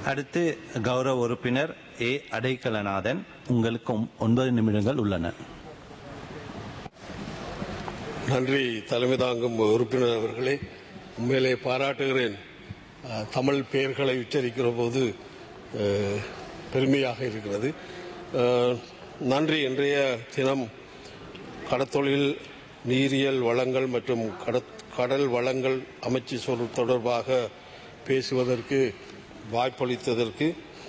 அடுத்து கௌரவ உறுப்பினர் ஏ அடைக்கலநாதன் உங்களுக்கு ஒம்- ஒன்பது நிமிடங்கள் உள்ளன நன்றி தலைமை தாங்கும் உறுப்பினர் அவர்களே உண்மையிலே பாராட்டுகிறேன் அஹ், தமிழ் பெயர்களை உச்சரிக்கிற போது அஹ், பெருமையாக இருக்கிறது அஹ், நன்றி இன்றைய தினம் கடத்தொழில் நீரியல் வளங்கள் மற்றும் கடத்- கடல் வளங்கள் அமைச்சு சொல் தொடர்பாக பேசுவதற்கு வாய்ப்பளித்ததற்கு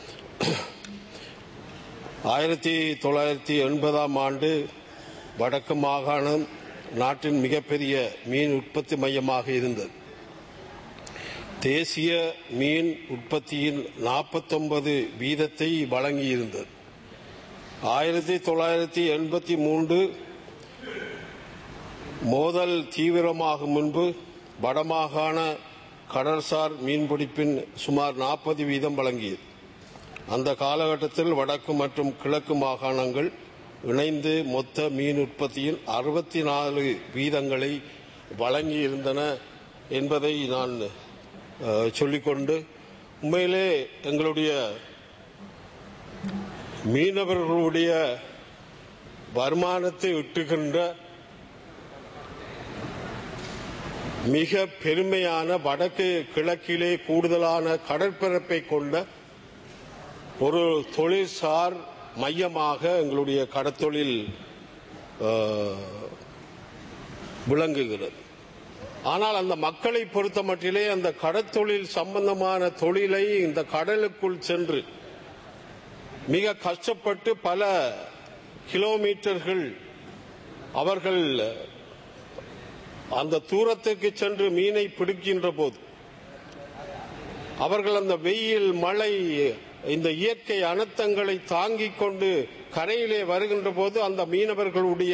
ஆயிரத்தி தொள்ளாயிரத்தி எண்பதாம் ஆண்டு வடக்கு மாகாணம் நாட்டின் மிகப்பெரிய மீன் உற்பத்தி மையமாக இருந்தது தேசிய மீன் உற்பத்தியின் 49 வீதத்தை வழங்கியிருந்தது ஆயிரத்தி தொள்ளாயிரத்தி எண்பத்தி மூன்று மோதல் தீவிரமாகும் முன்பு வடமாகாண கடல்சார் மீன்பிடிப்பின் சுமார் 40 வீதம் வழங்கியது அந்த காலகட்டத்தில் வடக்கு மற்றும் கிழக்கு மாகாணங்கள் இணைந்து மொத்த மீன் உற்பத்தியின் அறுபத்தி நாலு வீதங்களை வழங்கியிருந்தன என்பதை நான் அஹ், சொல்லிக்கொண்டு உண்மையிலே எங்களுடைய மீனவர்களுடைய வருமானத்தை இட்டுகின்ற மிக பெருமையான வடக்கு கிழக்கிலே கூடுதலான கடற்பரப்பை கொண்ட ஒரு தொழில்சார் மையமாக எங்களுடைய கடத்தொழில் அஹ், விளங்குகிறது ஆனால் அந்த மக்களை பொறுத்த மட்டிலே அந்த கடத்தொழில் சம்பந்தமான தொழிலை இந்த கடலுக்குள் சென்று மிக கஷ்டப்பட்டு பல கிலோமீட்டர்கள் அவர்கள் அந்த தூரத்துக்கு சென்று மீனை பிடிக்கின்ற போது அவர்கள் அந்த வெயில் மழை இந்த இயற்கை அனர்த்தங்களை தாங்கிக் கொண்டு கரையிலே வருகின்ற போது அந்த மீனவர்களுடைய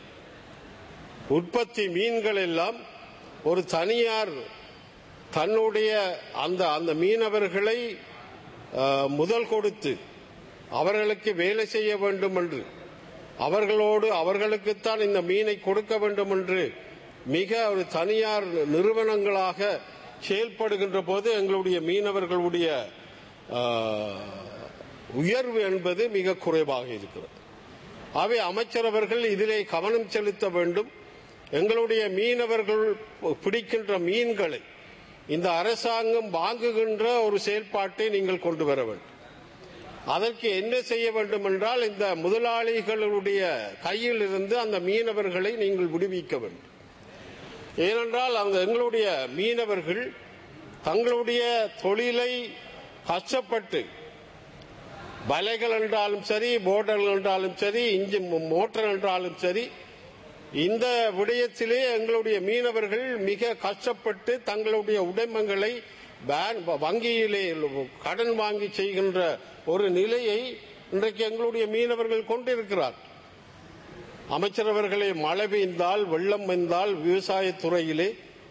உற்பத்தி மீன்கள் எல்லாம் ஒரு தனியார் தன்னுடைய அந்த அந்த மீனவர்களை அஹ், முதல் கொடுத்து அவர்களுக்கு வேலை செய்ய வேண்டும் என்று அவர்களோடு அவர்களுக்குத்தான் இந்த மீனை கொடுக்க வேண்டும் என்று மிக ஒரு தனியார் நிறுவனங்களாக செயல்படுகின்ற போது எங்களுடைய மீனவர்களுடைய ஆஹ், உயர்வு என்பது மிக குறைவாக இருக்கிறது ஆகவே அமைச்சர் அவர்கள் இதிலே கவனம் செலுத்த வேண்டும் எங்களுடைய மீனவர்கள் பிடிக்கின்ற மீன்களை இந்த அரசாங்கம் வாங்குகின்ற ஒரு செயல்பாட்டை நீங்கள் கொண்டு வர வேண்டும் அதற்கு என்ன செய்ய வேண்டும் என்றால் இந்த முதலாளிகளுடைய கையில் இருந்து அந்த மீனவர்களை நீங்கள் விடுவிக்க வேண்டும் ஏனென்றால் அந்த எங்களுடைய மீனவர்கள் தங்களுடைய தொழிலை கஷ்டப்பட்டு வலைகள் என்றாலும் சரி போர்டர்கள் என்றாலும் சரி இன்ஜின் மோட்டார் என்றாலும் சரி இந்த விடயத்திலே எங்களுடைய மீனவர்கள் மிக கஷ்டப்பட்டு தங்களுடைய உடைமங்களை பேன்- வங்கியிலே கடன் வாங்கி செய்கின்ற ஒரு நிலையை இன்றைக்கு எங்களுடைய மீனவர்கள் கொண்டிருக்கிறார் அமைச்சர் அவர்களே மழை பெய்ந்தால் வெள்ளம் வந்தால் விவசாயத்துறையிலே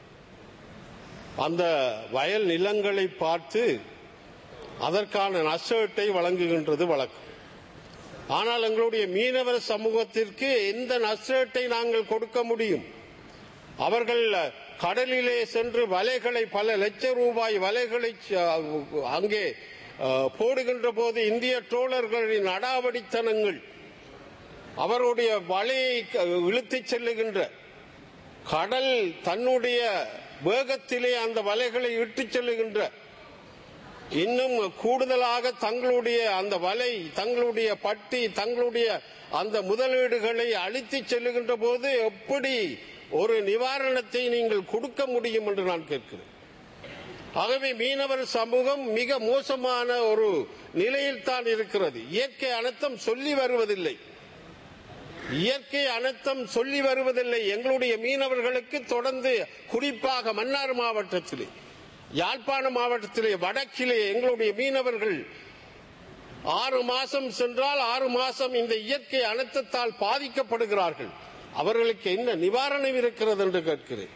அந்த வயல் நிலங்களை பார்த்து அதற்கான நஷ்டத்தை வழங்குகின்றது வழக்கம் ஆனால் எங்களுடைய மீனவர் சமூகத்திற்கு எந்த நஷ்டத்தை நாங்கள் கொடுக்க முடியும் அவர்கள் கடலிலே சென்று வலைகளை பல லட்சம் ரூபாய் வலைகளை அஹ், அங்கே அஹ், போடுகின்ற போது இந்திய ட்ரோலர்களின் அடாவடித்தனங்கள் அவருடைய வலையை க- இழுத்துச் செல்லுகின்ற கடல் தன்னுடைய வேகத்திலே அந்த வலைகளை இட்டுச் செல்லுகின்ற இன்னும் கூடுதலாக தங்களுடைய அந்த வலை தங்களுடைய பட்டி தங்களுடைய அந்த முதலீடுகளை அழித்துச் செல்லுகின்ற போது எப்படி ஒரு நிவாரணத்தை நீங்கள் கொடுக்க முடியும் என்று நான் கேட்கிறேன் ஆகவே மீனவர் சமூகம் மிக மோசமான ஒரு நிலையில் தான் இருக்கிறது இயற்கை அனர்த்தம் சொல்லி வருவதில்லை இயற்கை அனர்த்தம் சொல்லி வருவதில்லை எங்களுடைய மீனவர்களுக்கு தொடர்ந்து குறிப்பாக மன்னார் மாவட்டத்திலே யாழ்ப்பாண மாவட்டத்திலே வடக்கிலே எங்களுடைய மீனவர்கள் ஆறு மாசம் சென்றால் ஆறு மாசம் இந்த இயற்கை அனர்த்தத்தால் பாதிக்கப்படுகிறார்கள் அவர்களுக்கு என்ன நிவாரணம் இருக்கிறது என்று கேட்கிறேன்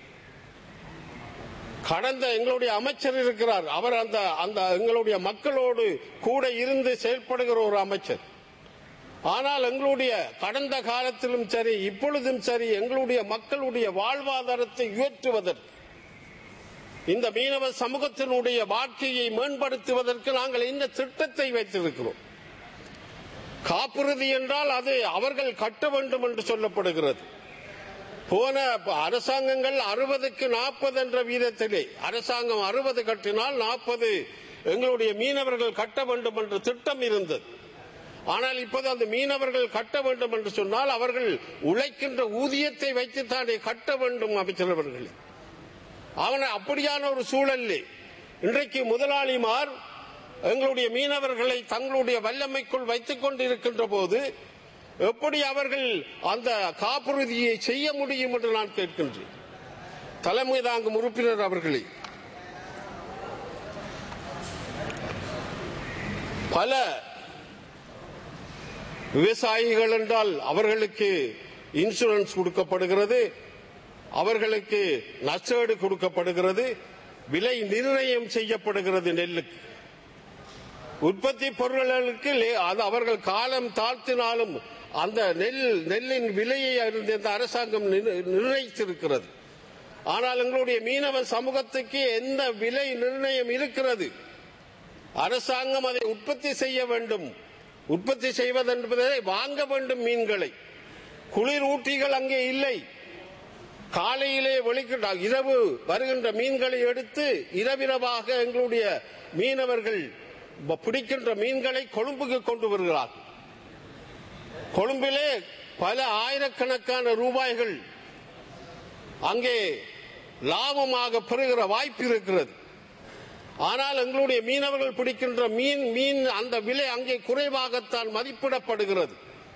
கடந்த எங்களுடைய அமைச்சர் இருக்கிறார் அவர் அந்த அந்த எங்களுடைய மக்களோடு கூட இருந்து செயல்படுகிற ஒரு அமைச்சர் ஆனால் எங்களுடைய கடந்த காலத்திலும் சரி இப்பொழுதும் சரி எங்களுடைய மக்களுடைய வாழ்வாதாரத்தை உயர்த்துவதற்கு இந்த மீனவ சமூகத்தினுடைய வாழ்க்கையை மேம்படுத்துவதற்கு நாங்கள் இந்த திட்டத்தை வைத்திருக்கிறோம் காப்புறுதி என்றால் அது அவர்கள் கட்ட வேண்டும் என்று சொல்லப்படுகிறது போன அரசாங்கங்கள் அறுபதுக்கு நாற்பது என்ற வீதத்திலே அரசாங்கம் அறுபது கட்டினால் நாற்பது எங்களுடைய மீனவர்கள் கட்ட வேண்டும் என்ற திட்டம் இருந்தது ஆனால் இப்போது அந்த மீனவர்கள் கட்ட வேண்டும் என்று சொன்னால் அவர்கள் உழைக்கின்ற ஊதியத்தை வைத்துத்தானே கட்ட வேண்டும் அமைச்சர் அவர்களே அவன் அப்படியான ஒரு சூழலில் இன்றைக்கு முதலாளிமார் எங்களுடைய மீனவர்களை தங்களுடைய வல்லமைக்குள் வைத்துக் கொண்டிருக்கின்ற போது எப்படி அவர்கள் அந்த காப்புறுதியை செய்ய முடியும் என்று நான் கேட்கின்றேன் தலைமை தாங்கும் உறுப்பினர் அவர்களே பல விவசாயிகள் என்றால் அவர்களுக்கு இன்சூரன்ஸ் கொடுக்கப்படுகிறது அவர்களுக்கு நஷ்டஈடு கொடுக்கப்படுகிறது விலை நிர்ணயம் செய்யப்படுகிறது நெல்லுக்கு உற்பத்தி பொருட்களுக்கு லே- அது அவர்கள் காலம் தாழ்த்தினாலும் அந்த நெல் நெல்லின் விலையை அறிந்து இந்த அரசாங்கம் நிர்- நிர்ணயித்திருக்கிறது ஆனால் எங்களுடைய மீனவ சமூகத்துக்கு எந்த விலை நிர்ணயம் இருக்கிறது அரசாங்கம் அதை உற்பத்தி செய்ய வேண்டும் உற்பத்தி செய்வதென்பதை வாங்க வேண்டும் மீன்களை குளிர் ஊட்டிகள் அங்கே இல்லை காலையிலே வெளிக்கின்ற இரவு வருகின்ற மீன்களை எடுத்து இரவிரவாக எங்களுடைய மீனவர்கள் ப- பிடிக்கின்ற மீன்களை கொழும்புக்கு கொண்டு வருகிறார்கள் கொழும்பிலே பல ஆயிரக்கணக்கான ரூபாய்கள் அங்கே லாபமாக பெறுகிற வாய்ப்பு இருக்கிறது ஆனால் எங்களுடைய மீனவர்கள் பிடிக்கின்ற மீன் மீன் அந்த விலை அங்கே குறைவாகத்தான் மதிப்பிடப்படுகிறது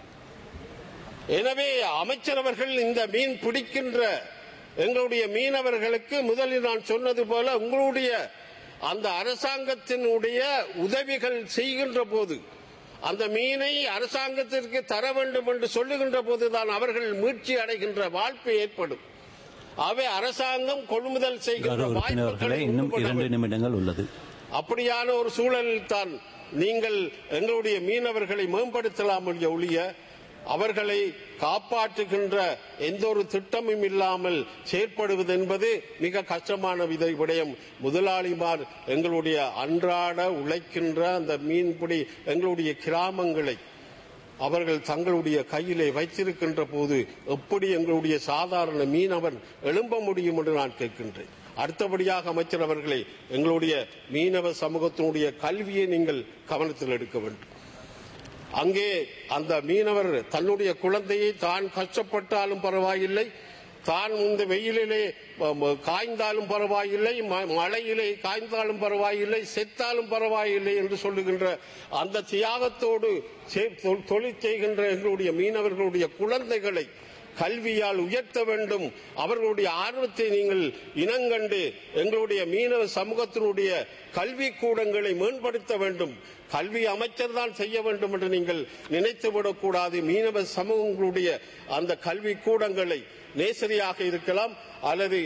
எனவே அமைச்சர் அவர்கள் இந்த மீன் பிடிக்கின்ற எங்களுடைய மீனவர்களுக்கு முதலில் நான் சொன்னது போல உங்களுடைய அந்த அரசாங்கத்தினுடைய உதவிகள் செய்கின்ற போது அந்த மீனை அரசாங்கத்திற்கு தர வேண்டும் என்று சொல்லுகின்ற போதுதான் அவர்கள் மீட்சி அடைகின்ற வாழ்ப்பு ஏற்படும் அவை அரசாங்கம் கொள்முதல் செய்கின்ற கௌரவ உறுப்பினர்களே வாய்ப்புகளை இன்னும் உண்டு பண்ண இரண்டு வேண்டும். நிமிடங்கள் உள்ளது அப்படியான ஒரு சூழலில் தான் நீங்கள் எங்களுடைய மீனவர்களை மேம்படுத்தலாம் என்ற ஒழிய அவர்களை காப்பாற்றுகின்ற எந்த ஒரு திட்டமும் இல்லாமல் செயற்படுவது என்பது மிக கஷ்டமான வித விடயம் முதலாளிமார் எங்களுடைய அன்றாட உழைக்கின்ற அந்த மீன்பிடி எங்களுடைய கிராமங்களை அவர்கள் தங்களுடைய கையிலே வைத்திருக்கின்ற போது எப்படி எங்களுடைய சாதாரண மீனவன் எழும்ப முடியும் என்று நான் கேட்கின்றேன் அடுத்தபடியாக அமைச்சர் அவர்களே எங்களுடைய மீனவ சமூகத்தினுடைய கல்வியை நீங்கள் கவனத்தில் எடுக்க வேண்டும் அங்கே அந்த மீனவர் தன்னுடைய குழந்தையை தான் கஷ்டப்பட்டாலும் பரவாயில்லை தான் இந்த வெயிலிலே ம- ம- காய்ந்தாலும் பரவாயில்லை ம- மழையிலே காய்ந்தாலும் பரவாயில்லை செத்தாலும் பரவாயில்லை என்று சொல்லுகின்ற அந்த தியாகத்தோடு சே- தொ- தொழில் செய்கின்ற எங்களுடைய மீனவர்களுடைய குழந்தைகளை கல்வியால் உயர்த்த வேண்டும் அவர்களுடைய ஆர்வத்தை நீங்கள் இனங்கண்டு எங்களுடைய மீனவ சமூகத்தினுடைய கல்வி கூடங்களை மேம்படுத்த வேண்டும் கல்வி அமைச்சர் தான் செய்ய வேண்டும் என்று நீங்கள் நினைத்துவிடக்கூடாது மீனவ சமூகங்களுடைய அந்த கல்வி கூடங்களை நேசரியாக இருக்கலாம் அல்லது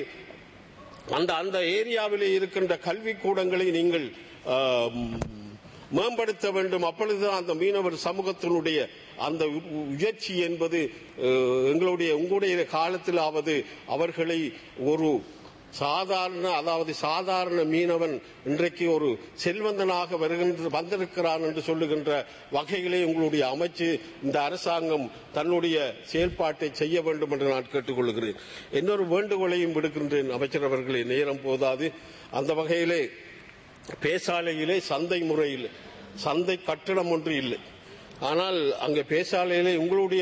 அந்த அந்த ஏரியாவிலே இருக்கின்ற கல்வி கூடங்களை நீங்கள் ஆம், மேம்படுத்த வேண்டும் அப்பொழுதுதான் அந்த மீனவர் சமூகத்தினுடைய அந்த உ- உயர்ச்சி என்பது அஹ், எங்களுடைய உங்களுடைய காலத்திலாவது அவர்களை ஒரு சாதாரண அதாவது சாதாரண மீனவன் இன்றைக்கு ஒரு செல்வந்தனாக வருகின்ற வந்திருக்கிறான் என்று சொல்லுகின்ற வகையிலே உங்களுடைய அமைச்சு இந்த அரசாங்கம் தன்னுடைய செயல்பாட்டை செய்ய வேண்டும் என்று நான் கேட்டுக்கொள்கிறேன் இன்னொரு வேண்டுகோளையும் விடுக்கின்றேன் அமைச்சர் அவர்களே நேரம் போதாது அந்த வகையிலே பேசாலையிலே சந்தை முறையில் சந்தை கட்டடம் ஒன்று இல்லை ஆனால் அங்கே பேசாலையிலே உங்களுடைய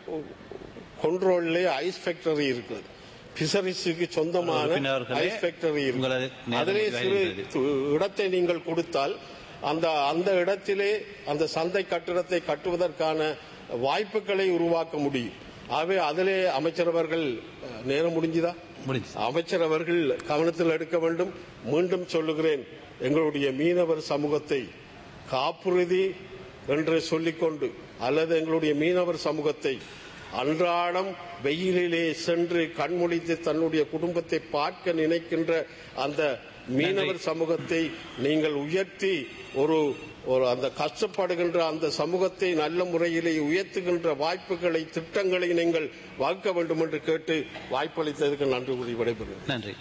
கொண்ட்ரோல்லே ஐஸ் ஃபேக்டரி இருக்குது பிசரிஸுக்கு சொந்தமான உறுப்பினர்களே, ஐஸ் ஃபேக்டரி உங்களது இருக்கு நேரம் அதிலே சிறு நிறைவடைந்தது. து- இடத்தை நீங்கள் கொடுத்தால் அந்த அந்த இடத்திலே அந்த சந்தை கட்டிடத்தை கட்டுவதற்கான வாய்ப்புகளை உருவாக்க முடியும் ஆகவே அதிலே அமைச்சர் அவர்கள் அஹ், நேரம் முடிஞ்சுதா முடிஞ்சு அமைச்சர் அவர்கள் கவனத்தில் எடுக்க வேண்டும் மீண்டும் சொல்லுகிறேன் எங்களுடைய மீனவர் சமூகத்தை காப்புறுதி என்று சொல்லிக்கொண்டு அல்லது எங்களுடைய மீனவர் சமூகத்தை அன்றாடம் வெயிலிலே சென்று கண்முழித்து தன்னுடைய குடும்பத்தை பார்க்க நினைக்கின்ற அந்த மீனவர் சமூகத்தை நீங்கள் உயர்த்தி ஒரு ஒரு அந்த கஷ்டப்படுகின்ற அந்த சமூகத்தை நல்ல முறையிலே உயர்த்துகின்ற வாய்ப்புகளை திட்டங்களை நீங்கள் வகுக்க வேண்டும் என்று கேட்டு வாய்ப்பளித்ததற்கு நன்றி கூறி விடைபெறுகிறேன் நன்றி